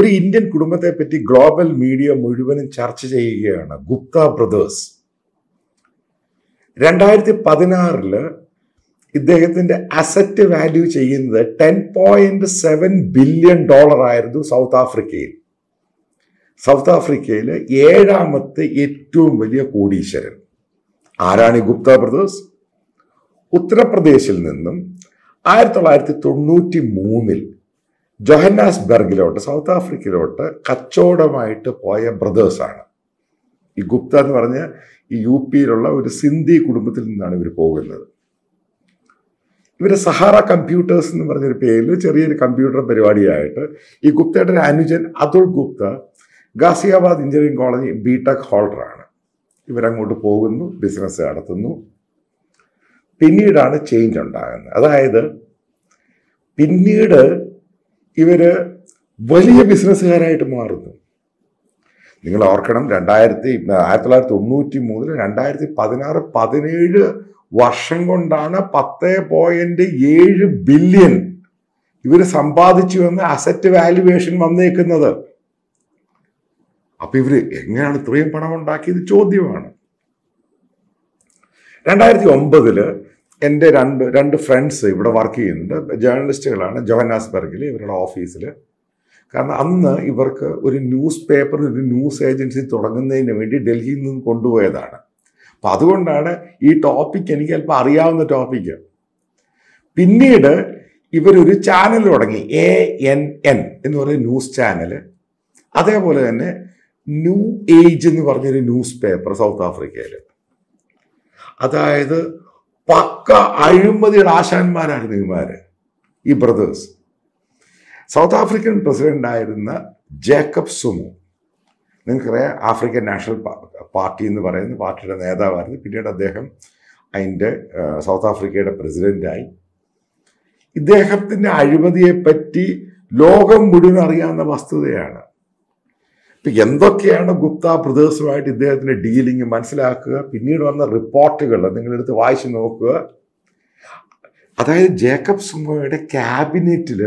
ഒരു ഇന്ത്യൻ കുടുംബത്തെ പറ്റി ഗ്ലോബൽ മീഡിയ മുഴുവനും ചർച്ച ചെയ്യുകയാണ് ഗുപ്ത ബ്രദേഴ്സ് രണ്ടായിരത്തി പതിനാറില് ഇദ്ദേഹത്തിന്റെ അസറ്റ് വാല്യൂ ചെയ്യുന്നത് ten point seven billion dollar ആയിരുന്നു സൗത്ത് ആഫ്രിക്കയിൽ സൗത്ത് ആഫ്രിക്കയിലെ ഏഴാമത്തെ ഏറ്റവും വലിയ കോടീശ്വരൻ ആരാണ് ഈ ഗുപ്ത ബ്രദേഴ്സ് ഉത്തർപ്രദേശിൽ നിന്നും ആയിരത്തി തൊള്ളായിരത്തി തൊണ്ണൂറ്റി മൂന്നിൽ ജൊഹന്നാസ്ബർഗിലോട്ട് സൗത്ത് ആഫ്രിക്കയിലോട്ട് കച്ചവടമായിട്ട് പോയ ബ്രദേഴ്സാണ് ഈ ഗുപ്ത എന്ന് പറഞ്ഞ ഈ യു പിയിലുള്ള ഒരു സിന്ധി കുടുംബത്തിൽ നിന്നാണ് ഇവർ പോകുന്നത് ഇവര് സഹാറ കമ്പ്യൂട്ടേഴ്സ് എന്ന് പറഞ്ഞൊരു പേരിൽ ചെറിയൊരു കമ്പ്യൂട്ടർ പരിപാടിയായിട്ട് ഈ ഗുപ്തയുടെ ഒരു അനുജൻ Atul Gupta Ghaziabad engineering college B tech ഹോൾഡറാണ് ഇവരങ്ങോട്ട് പോകുന്നു ബിസിനസ് നടത്തുന്നു പിന്നീടാണ് ചേഞ്ച് ഉണ്ടാകുന്നത് അതായത് പിന്നീട് ഇവര് വലിയ ബിസിനസ്സുകാരായിട്ട് മാറുന്നു നിങ്ങൾ ഓർക്കണം രണ്ടായിരത്തി ആയിരത്തി തൊള്ളായിരത്തി തൊണ്ണൂറ്റി മൂന്നിൽ രണ്ടായിരത്തി പതിനാറ് പതിനേഴ് വർഷം കൊണ്ടാണ് പത്ത് പോയിന്റ് ഏഴ് ബില്യൺ ഇവർ സമ്പാദിച്ചു എന്ന് അസറ്റ് വാല്യുവേഷൻ വന്നേക്കുന്നത് അപ്പൊ ഇവര് എങ്ങനെയാണ് ഇത്രയും പണം ഉണ്ടാക്കിയത് ചോദ്യമാണ് രണ്ടായിരത്തി ഒമ്പതില് എൻ്റെ രണ്ട് രണ്ട് ഫ്രണ്ട്സ് ഇവിടെ വർക്ക് ചെയ്യുന്നുണ്ട് ജേർണലിസ്റ്റുകളാണ് ജോഹന്നാസ്ബർഗിൽ ഇവരുടെ ഓഫീസിൽ കാരണം അന്ന് ഇവർക്ക് ഒരു ന്യൂസ് പേപ്പർ ഒരു ന്യൂസ് ഏജൻസി തുടങ്ങുന്നതിന് വേണ്ടി ഡൽഹിയിൽ നിന്ന് കൊണ്ടുപോയതാണ് അപ്പം അതുകൊണ്ടാണ് ഈ ടോപ്പിക് എനിക്ക് ചിലപ്പോൾ അറിയാവുന്ന ടോപ്പിക്ക് പിന്നീട് ഇവരൊരു ചാനൽ തുടങ്ങി എ എൻ എൻ എന്ന് പറയുന്ന ന്യൂസ് ചാനൽ അതേപോലെ തന്നെ ന്യൂ ഏജ് എന്ന് പറഞ്ഞൊരു ന്യൂസ് പേപ്പർ സൗത്ത് ആഫ്രിക്കയിൽ അതായത് പക്ക അഴിമതിയുടെ ആശാന്മാരായിരുന്നു ഇവന്മാര് ഈ ബ്രദേഴ്സ് സൗത്ത് ആഫ്രിക്കൻ പ്രസിഡന്റ് ആയിരുന്ന ജേക്കബ് സുമു നിങ്ങൾക്കറിയാം ആഫ്രിക്കൻ നാഷണൽ പാർട്ടി എന്ന് പറയുന്ന പാർട്ടിയുടെ നേതാവായിരുന്നു പിന്നീട് അദ്ദേഹം അതിൻ്റെ സൗത്ത് ആഫ്രിക്കയുടെ പ്രസിഡന്റായി ഇദ്ദേഹത്തിന്റെ അഴിമതിയെ പറ്റി ലോകം മുഴുവൻ അറിയാവുന്ന വസ്തുതയാണ് ഇപ്പൊ എന്തൊക്കെയാണ് ഗുപ്ത ബ്രദേഴ്സുമായിട്ട് ഇദ്ദേഹത്തിന്റെ ഡീലിംഗ് മനസ്സിലാക്കുക പിന്നീട് വന്ന റിപ്പോർട്ടുകൾ നിങ്ങളെടുത്ത് വായിച്ചു നോക്കുക അതായത് ജേക്കബ് സുമോയുടെ ക്യാബിനറ്റില്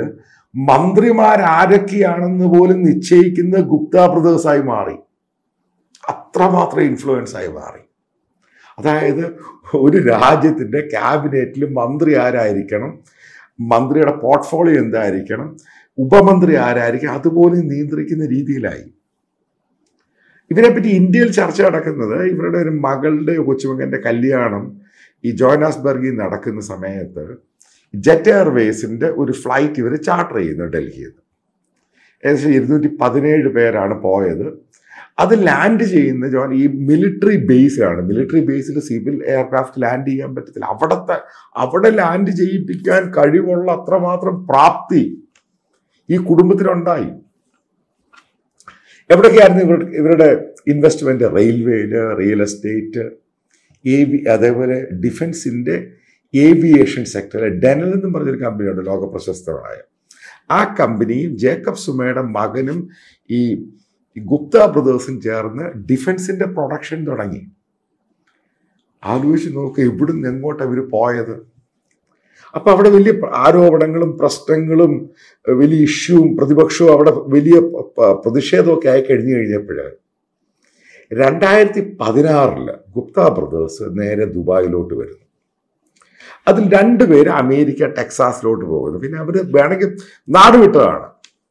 മന്ത്രിമാരാരൊക്കെയാണെന്ന് പോലും നിശ്ചയിക്കുന്ന ഗുപ്ത ബ്രദേഴ്സായി മാറി അത്രമാത്രം ഇൻഫ്ലുവൻസ് ആയി മാറി അതായത് ഒരു രാജ്യത്തിന്റെ ക്യാബിനറ്റിൽ മന്ത്രി ആരായിരിക്കണം മന്ത്രിയുടെ പോർട്ട്ഫോളിയോ എന്തായിരിക്കണം ഉപമന്ത്രി ആരായിരിക്കും അതുപോലും നിയന്ത്രിക്കുന്ന രീതിയിലായി ഇവരെപ്പറ്റി ഇന്ത്യയിൽ ചർച്ച നടക്കുന്നത് ഇവരുടെ ഒരു മകളുടെ കൊച്ചുമകന്റെ കല്യാണം ഈ ജോനാസ്ബർഗിൽ നടക്കുന്ന സമയത്ത് ജെറ്റ് എയർവേസിന്റെ ഒരു ഫ്ലൈറ്റ് ഇവർ ചാർട്ടർ ചെയ്യുന്നു ഡൽഹിയിൽ നിന്ന് ഏകദേശം ഇരുന്നൂറ്റി പതിനേഴ് പേരാണ് പോയത് അത് ലാൻഡ് ചെയ്യുന്ന ജോൺ ഈ മിലിറ്ററി ബേസിലാണ് മിലിറ്ററി ബേസിൽ സിവിൽ എയർക്രാഫ്റ്റ് ലാൻഡ് ചെയ്യാൻ പറ്റത്തില്ല അവിടത്തെ അവിടെ ലാൻഡ് ചെയ്യിപ്പിക്കാൻ കഴിവുള്ള അത്രമാത്രം പ്രാപ്തി ഈ കുടുംബത്തിനുണ്ടായി എവിടൊക്കെയായിരുന്നു ഇവർ ഇവരുടെ ഇൻവെസ്റ്റ്മെന്റ് റെയിൽവേയില് റിയൽ എസ്റ്റേറ്റ് ഏവി അതേപോലെ ഡിഫൻസിന്റെ ഏവിയേഷൻ സെക്ടറിൽ ഡെനൽ എന്നും പറഞ്ഞൊരു കമ്പനിയുണ്ട് ലോക പ്രശസ്തമായ ആ കമ്പനിയും ജേക്കബ് സുമയുടെ മകനും ഈ ഗുപ്ത ബ്രദേഴ്സും ചേർന്ന് ഡിഫൻസിന്റെ പ്രൊഡക്ഷൻ തുടങ്ങി ആലോചിച്ച് നോക്കുക ഇവിടുന്ന് എങ്ങോട്ടാണ് ഇവർ പോയത് അപ്പൊ അവിടെ വലിയ ആരോപണങ്ങളും പ്രശ്നങ്ങളും വലിയ ഇഷ്യൂവും പ്രതിപക്ഷവും അവിടെ വലിയ പ്രതിഷേധമൊക്കെ ആയി കഴിഞ്ഞു കഴിഞ്ഞപ്പോൾ രണ്ടായിരത്തി പതിനാറില് ഗുപ്ത ബ്രദേഴ്സ് നേരെ ദുബായിലോട്ട് വരുന്നു അതിൽ രണ്ടുപേര് അമേരിക്ക ടെക്സാസിലോട്ട് പോകുന്നു പിന്നെ അവർ വേണമെങ്കിൽ നാട് വിട്ടതാണ്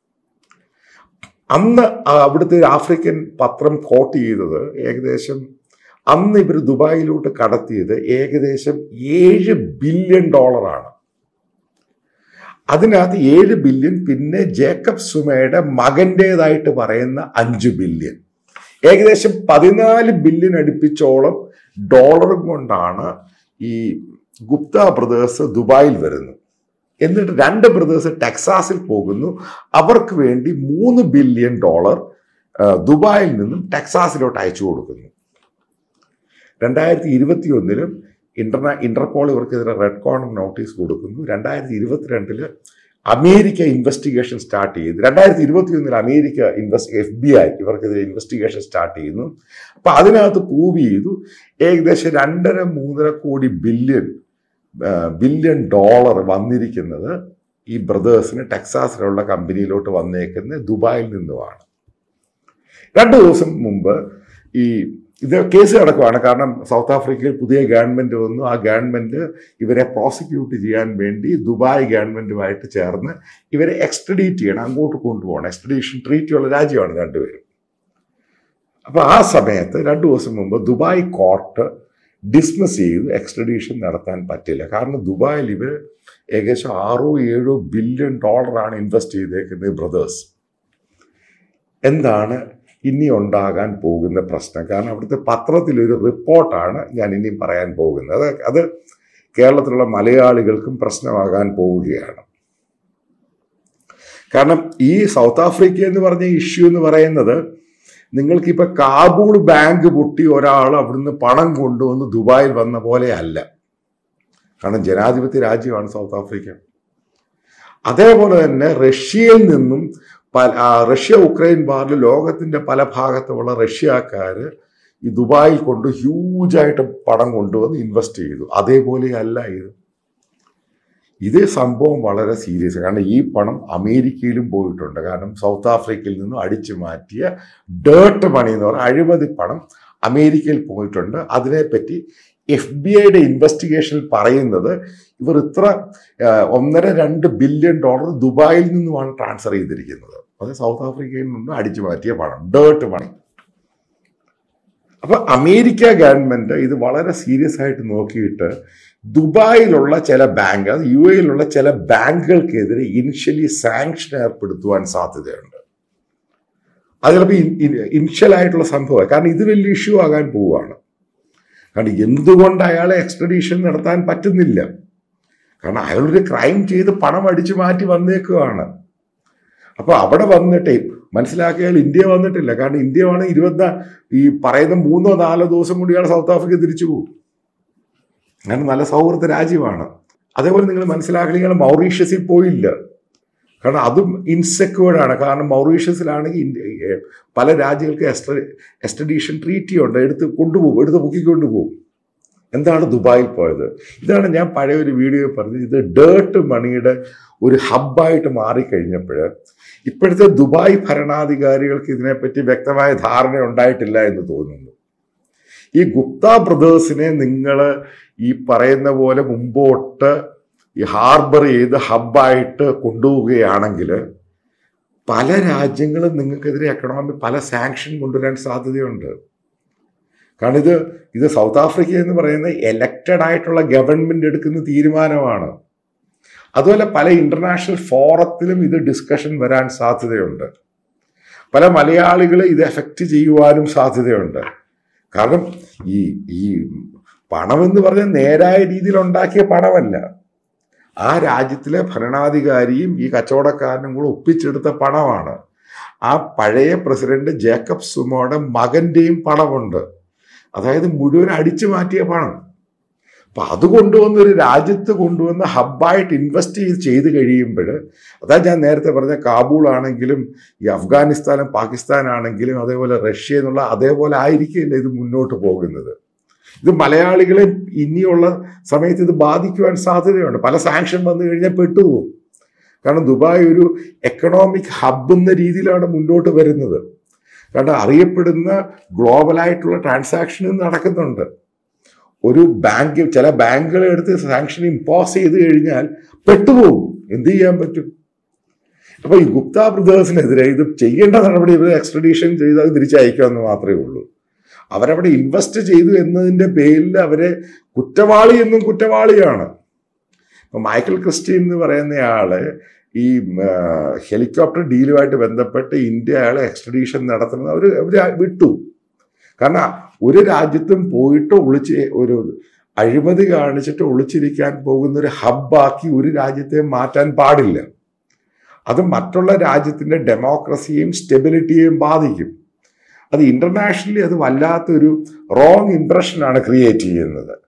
അന്ന് അവിടുത്തെ ആഫ്രിക്കൻ പത്രം കോട്ട് ചെയ്തത് ഏകദേശം അന്ന് ഇവർ ദുബായിലോട്ട് കടത്തിയത് ഏകദേശം ഏഴ് ബില്യൺ ഡോളറാണ് അതിനകത്ത് ഏഴ് ബില്യൺ പിന്നെ ജേക്കബ് സുമയുടെ മകൻ്റെതായിട്ട് പറയുന്ന അഞ്ച് ബില്യൺ ഏകദേശം പതിനാല് ബില്യൺ അടുപ്പിച്ചോളം ഡോളറും കൊണ്ടാണ് ഈ ഗുപ്ത ബ്രദേഴ്സ് ദുബായിൽ വരുന്നു എന്നിട്ട് രണ്ട് ബ്രദേഴ്സ് ടെക്സാസിൽ പോകുന്നു അവർക്ക് വേണ്ടി മൂന്ന് ബില്യൺ ഡോളർ ദുബായിൽ നിന്നും ടെക്സാസിലോട്ട് അയച്ചു കൊടുക്കുന്നു രണ്ടായിരത്തി ഇരുപത്തി ഒന്നിലും ഇന്റർനാ ഇന്റർപോൾ ഇവർക്കെതിരെ റെഡ് കോർണർ നോട്ടീസ് കൊടുക്കുന്നു രണ്ടായിരത്തി ഇരുപത്തിരണ്ടില് അമേരിക്ക ഇൻവെസ്റ്റിഗേഷൻ സ്റ്റാർട്ട് ചെയ്തു രണ്ടായിരത്തി ഇരുപത്തി ഒന്നിൽ America invest F B I ഇവർക്കെതിരെ ഇൻവെസ്റ്റിഗേഷൻ സ്റ്റാർട്ട് ചെയ്യുന്നു അപ്പൊ അതിനകത്ത് പ്രൂവ് ചെയ്തു ഏകദേശം രണ്ടര മൂന്നര കോടി ബില്യൺ ബില്യൺ ഡോളർ വന്നിരിക്കുന്നത് ഈ ബ്രദേഴ്സിന് ടെക്സാസിലുള്ള കമ്പനിയിലോട്ട് വന്നേക്കുന്നത് ദുബായിൽ നിന്നുമാണ് രണ്ട് ദിവസം മുമ്പ് ഈ ഇത് കേസ് നടക്കുവാണ് കാരണം സൗത്ത് ആഫ്രിക്കയിൽ പുതിയ ഗവൺമെന്റ് വന്നു ആ ഗവൺമെന്റ് ഇവരെ പ്രോസിക്യൂട്ട് ചെയ്യാൻ വേണ്ടി ദുബായ് ഗവൺമെന്റുമായിട്ട് ചേർന്ന് ഇവരെ എക്സ്ട്രഡീറ്റ് ചെയ്യണം അങ്ങോട്ട് കൊണ്ടുപോകണം എക്സ്ട്രഡീഷൻ ട്രീറ്റിയുള്ള രാജ്യമാണ് രണ്ടുപേരും അപ്പൊ ആ സമയത്ത് രണ്ടു ദിവസം മുമ്പ് ദുബായ് കോർട്ട് ഡിസ്മിസ് ചെയ്തു എക്സ്ട്രഡീഷൻ നടത്താൻ പറ്റില്ല കാരണം ദുബായിൽ ഇവർ ഏകദേശം ആറോ ഏഴോ ബില്യൺ ഡോളറാണ് ഇൻവെസ്റ്റ് ചെയ്തേക്കുന്നത് ബ്രദേഴ്സ് എന്താണ് ഇനി ഉണ്ടാകാൻ പോകുന്ന പ്രശ്നം കാരണം അവിടുത്തെ പത്രത്തിലൊരു റിപ്പോർട്ടാണ് ഞാൻ ഇനി പറയാൻ പോകുന്നത് അത് അത് കേരളത്തിലുള്ള മലയാളികൾക്കും പ്രശ്നമാകാൻ പോവുകയാണ് കാരണം ഈ സൗത്ത് ആഫ്രിക്ക എന്ന് പറഞ്ഞ ഇഷ്യൂ എന്ന് പറയുന്നത് നിങ്ങൾക്കിപ്പോൾ കാബൂൾ ബാങ്ക് പൊട്ടി ഒരാൾ അവിടുന്ന് പണം കൊണ്ടുവന്ന് ദുബായിൽ വന്ന പോലെ അല്ല കാരണം ജനാധിപത്യ രാജ്യമാണ് സൗത്ത് ആഫ്രിക്ക അതേപോലെ തന്നെ റഷ്യയിൽ നിന്നും പല ആ, റഷ്യ ഉക്രൈൻ വാറിൽ ലോകത്തിന്റെ പല ഭാഗത്തുമുള്ള റഷ്യക്കാർ ഈ ദുബായിൽ കൊണ്ട് ഹ്യൂജായിട്ട് പണം കൊണ്ടുവന്ന് ഇൻവെസ്റ്റ് ചെയ്തു അതേപോലെയല്ല ഇത് ഇത് സംഭവം വളരെ സീരിയസ് കാരണം ഈ പണം അമേരിക്കയിലും പോയിട്ടുണ്ട് കാരണം സൗത്ത് ആഫ്രിക്കയിൽ നിന്നും അടിച്ചു മാറ്റിയ ഡേർട്ട് മണി എന്ന് പറഞ്ഞ അഴിമതി പണം അമേരിക്കയിൽ പോയിട്ടുണ്ട് അതിനെപ്പറ്റി എഫ് ബി ഐയുടെ ഇൻവെസ്റ്റിഗേഷനിൽ പറയുന്നത് ഇവർ ഇത്ര ആ, ഒന്നര രണ്ട് ബില്യൺ ഡോളർ ദുബായിൽ നിന്നുമാണ് ട്രാൻസ്ഫർ ചെയ്തിരിക്കുന്നത് അത് സൗത്ത് ആഫ്രിക്കയിൽ നിന്ന് അടിച്ചു മാറ്റിയ പണം ഡേർട്ട് മണി അപ്പൊ അമേരിക്ക ഗവൺമെന്റ് ഇത് വളരെ സീരിയസ് ആയിട്ട് നോക്കിയിട്ട് ദുബായിലുള്ള ചില ബാങ്ക് അത് യു എയിലുള്ള ചില ബാങ്കുകൾക്കെതിരെ ഇനിഷ്യലി സാങ്ഷൻ ഏർപ്പെടുത്തുവാൻ സാധ്യതയുണ്ട് അത് ചിലപ്പോൾ ഇനിഷ്യൽ ആയിട്ടുള്ള സംഭവമാണ് കാരണം ഇത് വലിയ ഇഷ്യൂ ആകാൻ പോവുകയാണ് കാരണം എന്തുകൊണ്ട് അയാളെ എക്സ്ട്രഡീഷൻ നടത്താൻ പറ്റുന്നില്ല കാരണം അയാളൊരു ക്രൈം ചെയ്ത് പണം അടിച്ചു മാറ്റി വന്നേക്കുകയാണ് അപ്പൊ അവിടെ വന്നിട്ടേ മനസ്സിലാക്കിയ അയാൾ ഇന്ത്യ വന്നിട്ടില്ല കാരണം ഇന്ത്യ ആണ് ഇരുപത്തി ഈ പറയുന്ന മൂന്നോ നാലോ ദിവസം കൂടി അയാൾ സൗത്ത് ആഫ്രിക്ക തിരിച്ചു പോകും അങ്ങനെ നല്ല സൗഹൃദ രാജ്യമാണ് അതേപോലെ നിങ്ങൾ മനസ്സിലാക്കി നിങ്ങൾ മൗറീഷ്യസിൽ പോയില്ല കാരണം അതും ഇൻസെക്യൂർഡ് ആണ് കാരണം മൗറീഷ്യസിലാണെങ്കിൽ ഇന്ത്യ ഏ, പല രാജ്യങ്ങൾക്ക് എക്സ്ട്ര എക്സ്ട്രഡീഷൻ ട്രീറ്റി ഉണ്ട് എടുത്ത് കൊണ്ടുപോകും എടുത്ത് പൊക്കിക്കൊണ്ടു പോകും എന്താണ് ദുബായിൽ പോയത് ഇതാണ് ഞാൻ പഴയ ഒരു വീഡിയോ പറഞ്ഞത് ഇത് ഡേർട്ട് മണിയുടെ ഒരു ഹബ്ബായിട്ട് മാറിക്കഴിഞ്ഞപ്പോൾ ഇപ്പോഴത്തെ ദുബായ് ഭരണാധികാരികൾക്ക് ഇതിനെപ്പറ്റി വ്യക്തമായ ധാരണ ഉണ്ടായിട്ടില്ല എന്ന് തോന്നുന്നു ഈ ഗുപ്ത ബ്രദേഴ്സിനെ നിങ്ങൾ ഈ പറയുന്ന പോലെ മുമ്പോട്ട് ഈ ഹാർബർ ചെയ്ത് ഹബ്ബായിട്ട് കൊണ്ടുപോവുകയാണെങ്കിൽ പല രാജ്യങ്ങളും നിങ്ങൾക്കെതിരെ എക്കണോമിക് പല സാങ്ഷൻ കൊണ്ടുവരാൻ സാധ്യതയുണ്ട് കാരണം ഇത് ഇത് സൗത്ത് ആഫ്രിക്ക എന്ന് പറയുന്ന എലക്റ്റഡ് ആയിട്ടുള്ള ഗവൺമെന്റ് എടുക്കുന്ന തീരുമാനമാണ് അതുപോലെ പല ഇന്റർനാഷണൽ ഫോറത്തിലും ഇത് ഡിസ്കഷൻ വരാൻ സാധ്യതയുണ്ട് പല മലയാളികളെ ഇത് എഫക്റ്റ് ചെയ്യുവാനും സാധ്യതയുണ്ട് കാരണം ഈ ഈ പണമെന്ന് പറഞ്ഞാൽ നേരായ രീതിയിൽ ഉണ്ടാക്കിയ പണമല്ല ആ രാജ്യത്തിലെ ഭരണാധികാരിയും ഈ കച്ചവടക്കാരനും കൂടെ ഒപ്പിച്ചെടുത്ത പണമാണ് ആ പഴയ പ്രസിഡന്റ് ജേക്കബ് സുമോയുടെ മകന്റെയും പണമുണ്ട് അതായത് മുഴുവൻ അടിച്ചു മാറ്റിയ പണം അപ്പൊ അത് കൊണ്ടുവന്ന് ഒരു രാജ്യത്ത് കൊണ്ടുവന്ന് ഹബ്ബായിട്ട് ഇൻവെസ്റ്റ് ചെയ്ത് ചെയ്ത് കഴിയുമ്പോൾ അതാ ഞാൻ നേരത്തെ പറഞ്ഞ കാബൂൾ ആണെങ്കിലും ഈ അഫ്ഗാനിസ്ഥാനും പാകിസ്ഥാനാണെങ്കിലും അതേപോലെ റഷ്യ എന്നുള്ള അതേപോലെ ആയിരിക്കില്ല ഇത് മുന്നോട്ട് പോകുന്നത് ഇത് മലയാളികളെ ഇനിയുള്ള സമയത്ത് ഇത് ബാധിക്കുവാൻ സാധ്യതയുണ്ട് പല സാങ്ഷൻ വന്നു കഴിഞ്ഞാൽ പെട്ടുപോകും കാരണം ദുബായ് ഒരു എക്കണോമിക് ഹബ് എന്ന രീതിയിലാണ് മുന്നോട്ട് വരുന്നത് കാരണം അറിയപ്പെടുന്ന ഗ്ലോബലായിട്ടുള്ള ട്രാൻസാക്ഷൻ നടക്കുന്നുണ്ട് ഒരു ബാങ്ക് ചില ബാങ്കുകൾ എടുത്ത് സാങ്ഷൻ ഇമ്പോസ് ചെയ്ത് കഴിഞ്ഞാൽ പെട്ടുപോകും എന്ത് ചെയ്യാൻ പറ്റും അപ്പൊ ഈ ഗുപ്ത ബ്രദേഴ്സിനെതിരെ ഇത് ചെയ്യേണ്ട നടപടി ഇവർ എക്സ്ട്രഡീഷൻ ചെയ്ത് അത് തിരിച്ചയക്കാമെന്ന് മാത്രമേ ഉള്ളൂ അവരവിടെ ഇൻവെസ്റ്റ് ചെയ്തു എന്നതിന്റെ പേരിൽ അവരെ കുറ്റവാളി എന്നും കുറ്റവാളിയാണ് ഇപ്പൊ മൈക്കൽ ക്രിസ്റ്റീൻ എന്ന് പറയുന്നയാള് ഈ ആ, ഹെലികോപ്റ്റർ ഡീലുമായിട്ട് ബന്ധപ്പെട്ട് ഇന്ത്യ അയാളെ എക്സ്ട്രഡീഷൻ നടത്തുന്നത് അവർ അവർ വിട്ടു കാരണം ഒരു രാജ്യത്തും പോയിട്ട് ഒളിച്ച് ഒരു അഴിമതി കാണിച്ചിട്ട് ഒളിച്ചിരിക്കാൻ പോകുന്ന ഒരു ഹബ്ബാക്കി ഒരു രാജ്യത്തെ മാറ്റാൻ പാടില്ല അത് മറ്റുള്ള രാജ്യത്തിന്റെ ഡെമോക്രസിയെയും സ്റ്റെബിലിറ്റിയെയും ബാധിക്കും അത് ഇന്റർനാഷണലി അത് വല്ലാത്തൊരു റോങ് ഇംപ്രഷനാണ് ക്രിയേറ്റ് ചെയ്യുന്നത്